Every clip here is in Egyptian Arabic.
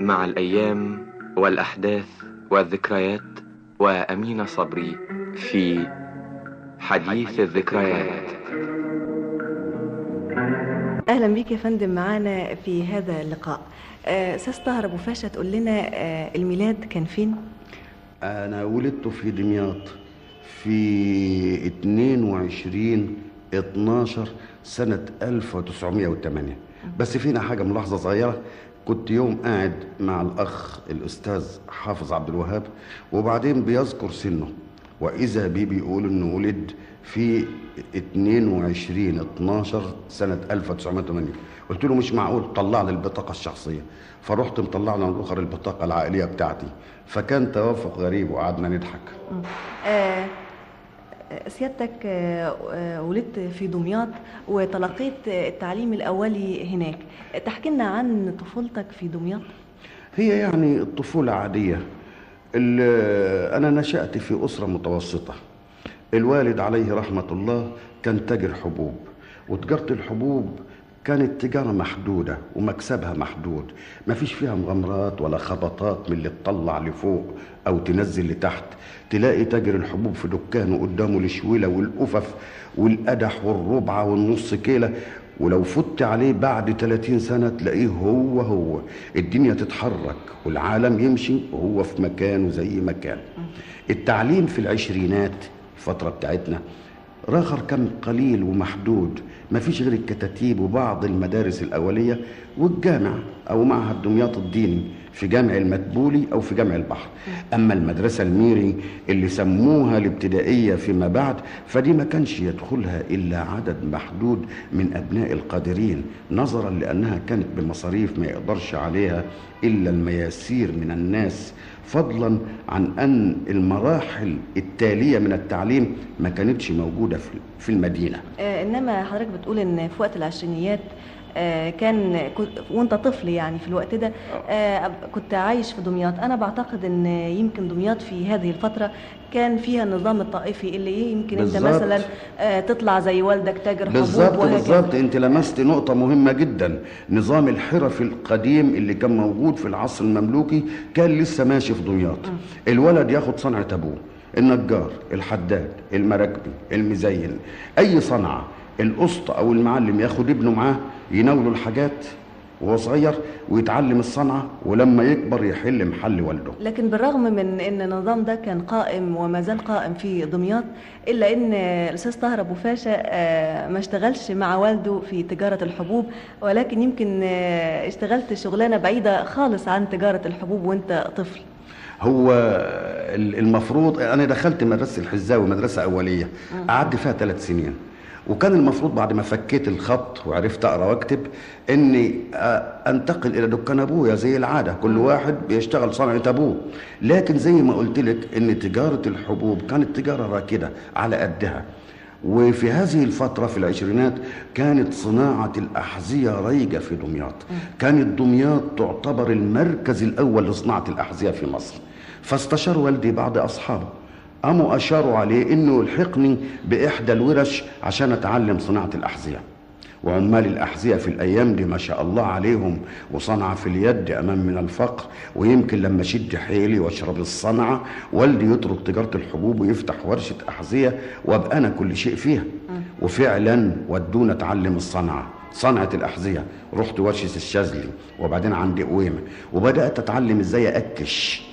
مع الأيام والأحداث والذكريات وأمين صبري في حديث الذكريات اهلا بيك يا فندم معانا في هذا اللقاء آه، استاذ طاهر ابو فاشا تقول لنا آه، الميلاد كان فين أنا ولدت في دمياط في 22 12 سنة 1908 بس فينا حاجة ملاحظة صغيرة كنت يوم قاعد مع الأخ الأستاذ حافظ عبد الوهاب وبعدين بيذكر سنه وإذا بي بيقول إنه ولد في 22 12 سنة 1908 قلت له مش معقول طلع لي البطاقة الشخصية فرحت مطلع له الأخر البطاقة العائلية بتاعتي فكان توافق غريب وقعدنا نضحك آه، آه، سيادتك آه، آه، ولدت في دمياط وتلقيت آه، التعليم الاولي هناك تحكي لنا عن طفولتك في دمياط هي يعني الطفولة عادية ال- أنا نشأت في أسرة متوسطة الوالد عليه رحمة الله كان تاجر حبوب وتجارة الحبوب كانت تجارة محدودة ومكسبها محدود ما فيش فيها مغامرات ولا خبطات من اللي تطلع لفوق أو تنزل لتحت تلاقي تاجر الحبوب في دكانه قدامه الشويلة والقفف والقدح والربعة والنص كيلة ولو فت عليه بعد 30 سنة تلاقيه هو هو الدنيا تتحرك والعالم يمشي وهو في مكانه زي ما كان التعليم في العشرينات الفترة بتاعتنا راخر كان قليل ومحدود ما فيش غير الكتاتيب وبعض المدارس الأولية والجامع أو معهد دمياط الديني في جامع المدبولي أو في جامع البحر أما المدرسة الميري اللي سموها الابتدائية فيما بعد فدي ما كانش يدخلها إلا عدد محدود من أبناء القادرين نظرا لأنها كانت بمصاريف ما يقدرش عليها إلا المياسير من الناس فضلا عن أن المراحل التالية من التعليم ما كانتش موجودة في- في المدينة آه، انما حضرتك بتقول ان في وقت العشرينيات آه، كان كنت وانت طفل يعني في الوقت ده آه، كنت عايش في دمياط انا بعتقد ان يمكن دمياط في هذه الفتره كان فيها النظام الطائفي اللي إيه يمكن انت بالظبط. مثلا آه، تطلع زي والدك تاجر حبوب بالظبط وهكذا بالظبط انت لمست نقطة مهمة جدا نظام الحرف القديم اللي كان موجود في العصر المملوكي كان لسه ماشي في دمياط الولد ياخد صنعة ابوه النجار الحداد المراكبي المزين اي صنعة القسط او المعلم ياخد ابنه معاه يناوله الحاجات وهو صغير ويتعلم الصنعة ولما يكبر يحل محل والده لكن بالرغم من ان النظام ده كان قائم وما زال قائم في دمياط الا ان الاستاذ طاهر ابو فاشا آه، ما اشتغلش مع والده في تجاره الحبوب ولكن يمكن آه، اشتغلت شغلانه بعيده خالص عن تجاره الحبوب وانت طفل هو ال- المفروض انا دخلت مدرسه الحزاوي مدرسه اوليه قعدت فيها ثلاث سنين وكان المفروض بعد ما فكيت الخط وعرفت اقرا واكتب اني آه، انتقل الى دكان ابويا زي العاده كل واحد بيشتغل صنعه ابوه لكن زي ما قلت لك ان تجاره الحبوب كانت تجاره راكده على قدها وفي هذه الفترة في العشرينات كانت صناعة الأحذية رايجة في دمياط كانت دمياط تعتبر المركز الأول لصناعة الأحذية في مصر فاستشار والدي بعض أصحابه قاموا أشاروا عليه إنه يلحقني بإحدى الورش عشان أتعلم صناعة الأحذية وعمال الأحذية في الأيام دي ما شاء الله عليهم وصنعة في اليد أمام من الفقر ويمكن لما شد حيلي واشرب الصنعة والدي يترك تجارة الحبوب ويفتح ورشة أحذية وأبقى أنا كل شيء فيها وفعلا ودونا أتعلم الصنعة صنعة الأحذية رحت ورشة الشاذلي وبعدين عندي قويمة وبدأت أتعلم إزاي أكش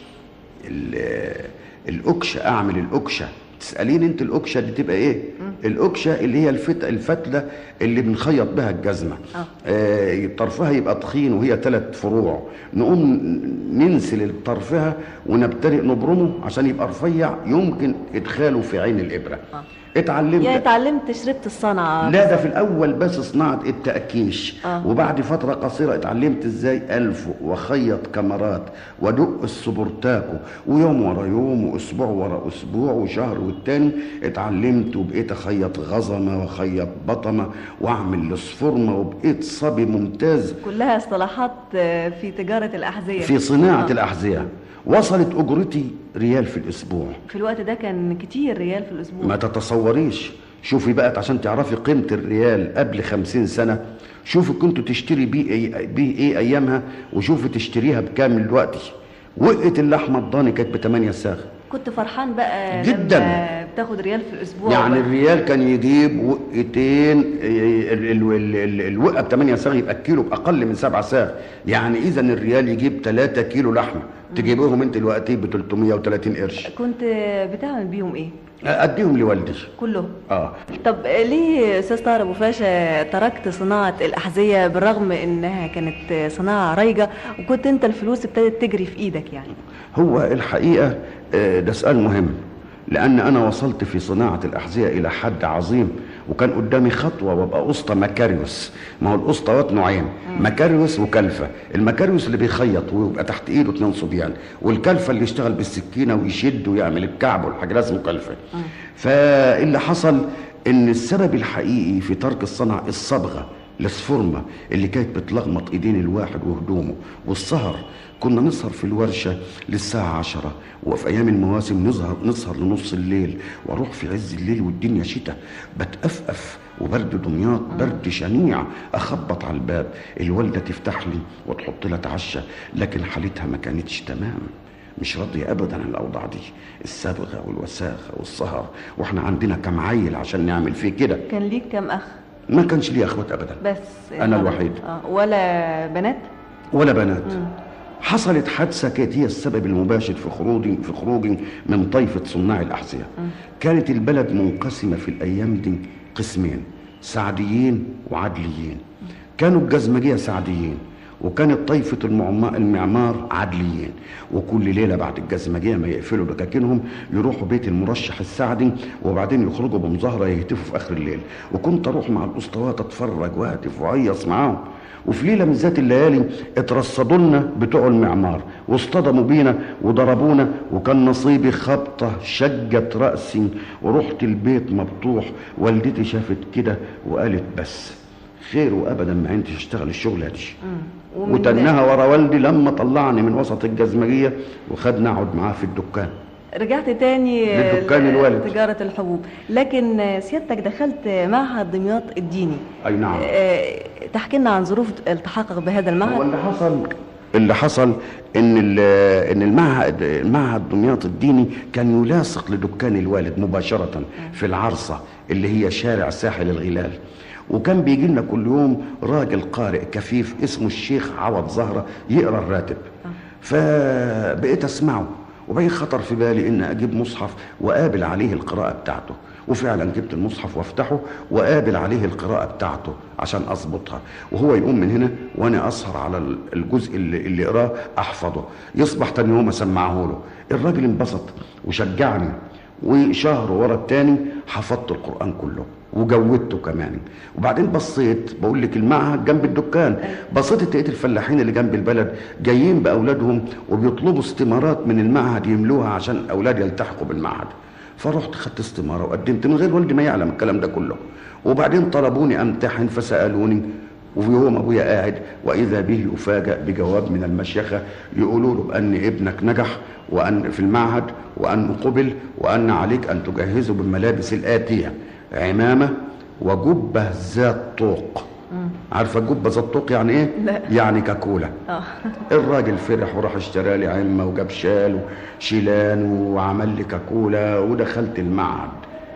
ال- الأكشة أعمل الأكشة تسألين أنت الأكشة دي تبقى إيه؟ الأكشة اللي هي الفت... الفتلة اللي بنخيط بها الجزمة آه. آه طرفها يبقى تخين وهي ثلاث فروع نقوم ننسل طرفها ونبتدئ نبرمه عشان يبقى رفيع يمكن إدخاله في عين الإبرة آه. اتعلمت يعني اتعلمت شربت الصنعه لا ده في الاول بس صناعه التاكيش آه. وبعد فتره قصيره اتعلمت ازاي الفق واخيط كمرات وادق السبورتاكو ويوم ورا يوم واسبوع ورا اسبوع وشهر والتاني اتعلمت وبقيت اخيط غزمه واخيط بطمه واعمل الصفرمه وبقيت صبي ممتاز كلها اصطلاحات آه، في تجاره الاحذيه في صناعه آه. الأحذية وصلت أجرتي ريال في الأسبوع في الوقت ده كان كتير ريال في الاسبوع ما تتصوريش شوفي بقى عشان تعرفي قيمة الريال قبل خمسين سنة شوفي كنتوا تشتري بيه ايه, بيه إيه ايامها وشوفي تشتريها بكام دلوقتي وقت اللحمه الضاني كانت ب 8 ساغ كنت فرحان بقى جداً. لما بتاخد ريال في الاسبوع يعني بقى. الريال كان يجيب وقتين ال- ال- ال- ال- الوقه ب 8 ساغ يبقى الكيلو باقل من 7 ساغ يعني اذا الريال يجيب 3 كيلو لحمه تجيبهم انت دلوقتي ب 330 قرش كنت بتعمل بيهم ايه اديهم لوالدي كلهم اه طب ليه يا استاذ طاهر ابو فاشا تركت صناعه الاحذيه بالرغم انها كانت صناعه رايجه وكنت انت الفلوس ابتدت تجري في ايدك يعني هو الحقيقة آه، ده سؤال مهم لأن أنا وصلت في صناعة الأحذية إلى حد عظيم وكان قدامي خطوة وابقى أسطى مكاريوس ما هو الأسطوات نوعين مكاريوس وكلفة المكاريوس اللي بيخيط ويبقى تحت إيده اتنين صبيان والكلفة اللي يشتغل بالسكينة ويشد ويعمل الكعب والحاجة ده اسمه كلفة فاللي حصل إن السبب الحقيقي في ترك الصنعة الصبغة الاسفورمة اللي كانت بتلغمط ايدين الواحد وهدومه والسهر كنا نسهر في الورشة للساعة عشرة وفي أيام المواسم نسهر, نسهر لنص الليل وأروح في عز الليل والدنيا شتاء بتأفأف وبرد دمياط برد شنيع أخبط على الباب الوالدة تفتح لي وتحط لي أتعشى لكن حالتها ما كانتش تمام مش راضية أبدا عن الأوضاع دي الصبغة والوساخة والسهر وإحنا عندنا كم عيل عشان نعمل فيه كده كان ليك كام اخ ما كانش لي أخوات أبدا بس أنا الوحيد. آه. ولا بنات ولا بنات حصلت حادثة كانت هي السبب المباشر في خروجي في خروجي من طائفة صناع الأحذية كانت البلد منقسمة في الأيام دي قسمين سعديين وعدليين كانوا الجزمجية سعديين وكانت طائفة المعما- المعمار عدليين وكل ليلة بعد الجزمجية ما يقفلوا دكاكينهم يروحوا بيت المرشح السعدي وبعدين يخرجوا بمظاهرة يهتفوا في آخر الليل وكنت أروح مع الأسطوات أتفرج وأهتف وأهيص معاهم وفي ليله من ذات الليالي اترصدوا لنا بتوع المعمار واصطدموا بينا وضربونا وكان نصيبي خبطه شجت راسي ورحت البيت مبطوح والدتي شافت كده وقالت بس خير وابدا ما عنديش اشتغل الشغله دي ومن- وتنها ورا والدي لما طلعني من وسط الجزمجيه وخدني اقعد معاه في الدكان رجعت تاني للدكان ل- الوالد. تجارة الحبوب لكن سيادتك دخلت معهد دمياط الديني اي نعم آه، تحكي لنا عن ظروف التحاقك بهذا هو المعهد اللي حصل اللي حصل ان ال- ان المعهد المعهد دمياط الديني كان يلاصق لدكان الوالد مباشره في العرصه اللي هي شارع ساحل الغلال وكان بيجي لنا كل يوم راجل قارئ كفيف اسمه الشيخ عوض زهره يقرا الراتب فبقيت اسمعه وبعدين خطر في بالي ان اجيب مصحف واقابل عليه القراءه بتاعته وفعلا جبت المصحف وافتحه وقابل عليه القراءة بتاعته عشان أظبطها وهو يقوم من هنا وأنا أسهر على الجزء اللي, اللي يقراه أحفظه يصبح تاني يوم أسمعه له الراجل انبسط وشجعني وشهر ورا التاني حفظت القرآن كله وجودته كمان وبعدين بصيت بقول لك المعهد جنب الدكان بصيت لقيت الفلاحين اللي جنب البلد جايين باولادهم وبيطلبوا استمارات من المعهد يملوها عشان الاولاد يلتحقوا بالمعهد فرحت خدت استماره وقدمت من غير والدي ما يعلم الكلام ده كله وبعدين طلبوني امتحن فسالوني وفي يوم ابويا قاعد واذا به يفاجأ بجواب من المشيخه يقولوا له بان ابنك نجح وان في المعهد وان قبل وان عليك ان تجهزه بالملابس الاتيه عمامه وجبه ذات طوق عارفه الجبه ذات طوق يعني ايه لا. يعني كاكولا اه الراجل فرح وراح اشترى لي عمه وجاب شال وشيلان وعمل لي كاكولا ودخلت المعهد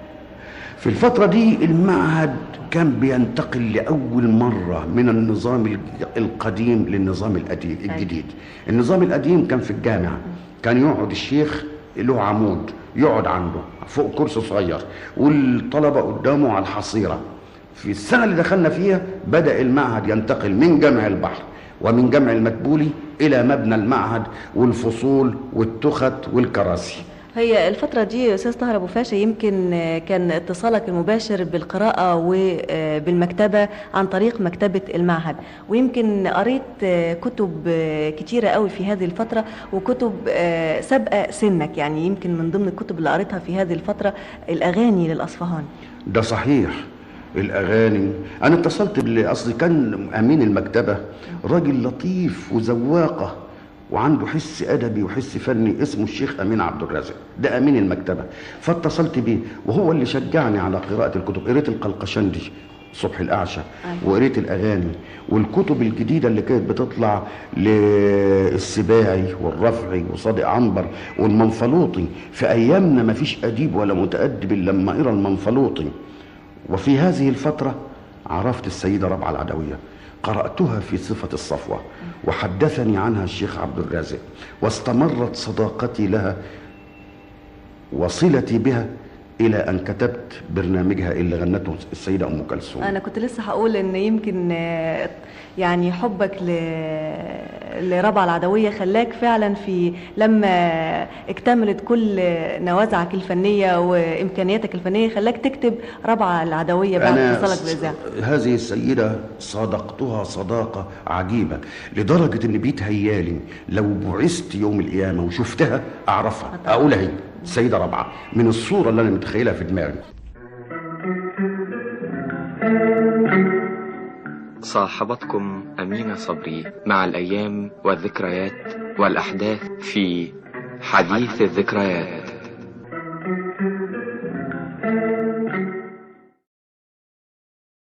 في الفترة دي المعهد كان بينتقل لأول مرة من النظام الج- القديم للنظام القديم الجديد النظام القديم كان في الجامعة كان يقعد الشيخ له عمود يقعد عنده فوق كرسي صغير والطلبة قدامه على الحصيرة في السنة اللي دخلنا فيها بدأ المعهد ينتقل من جامع البحر ومن جامع المدبولي إلى مبنى المعهد والفصول والتخت والكراسي هي الفترة دي يا أستاذ طاهر أبو فاشا يمكن آه، كان اتصالك المباشر بالقراءة وبالمكتبة عن طريق مكتبة المعهد ويمكن قريت آه، كتب آه، كتيرة قوي في هذه الفترة وكتب آه، سابقة سنك يعني يمكن من ضمن الكتب اللي قريتها في هذه الفترة الأغاني للأصفهان ده صحيح الاغاني انا اتصلت بال اصل كان امين المكتبه راجل لطيف وزواقه وعنده حس ادبي وحس فني اسمه الشيخ امين عبد الرازق ده امين المكتبه فاتصلت بيه وهو اللي شجعني على قراءه الكتب قريت القلقشندي صبح الأعشى أيوة. وقريت الأغاني والكتب الجديدة اللي كانت بتطلع للسباعي والرفعي وصادق عنبر والمنفلوطي في أيامنا ما فيش أديب ولا متأدب إلا لما قرا المنفلوطي وفي هذه الفترة عرفت السيدة ربعة العدوية قرأتها في صفة الصفوة وحدثني عنها الشيخ عبد الرازق واستمرت صداقتي لها وصلتي بها إلى أن كتبت برنامجها اللي غنته السيدة أم كلثوم انا كنت لسه هقول ان يمكن آه، يعني حبك ل... لربع العدويه خلاك فعلا في لما اكتملت كل نوازعك الفنيه وامكانياتك الفنيه خلاك تكتب ربع العدويه بعد اتصالك بالاذاعه هذه السيدة صادقتها صداقة عجيبة لدرجة إن بيتهيالي لو بعثت يوم القيامة وشفتها أعرفها أقول أهي السيدة ربعة من الصورة اللي أنا متخيلها في دماغي صاحبتكم أمينة صبري مع الأيام والذكريات والأحداث في حديث الذكريات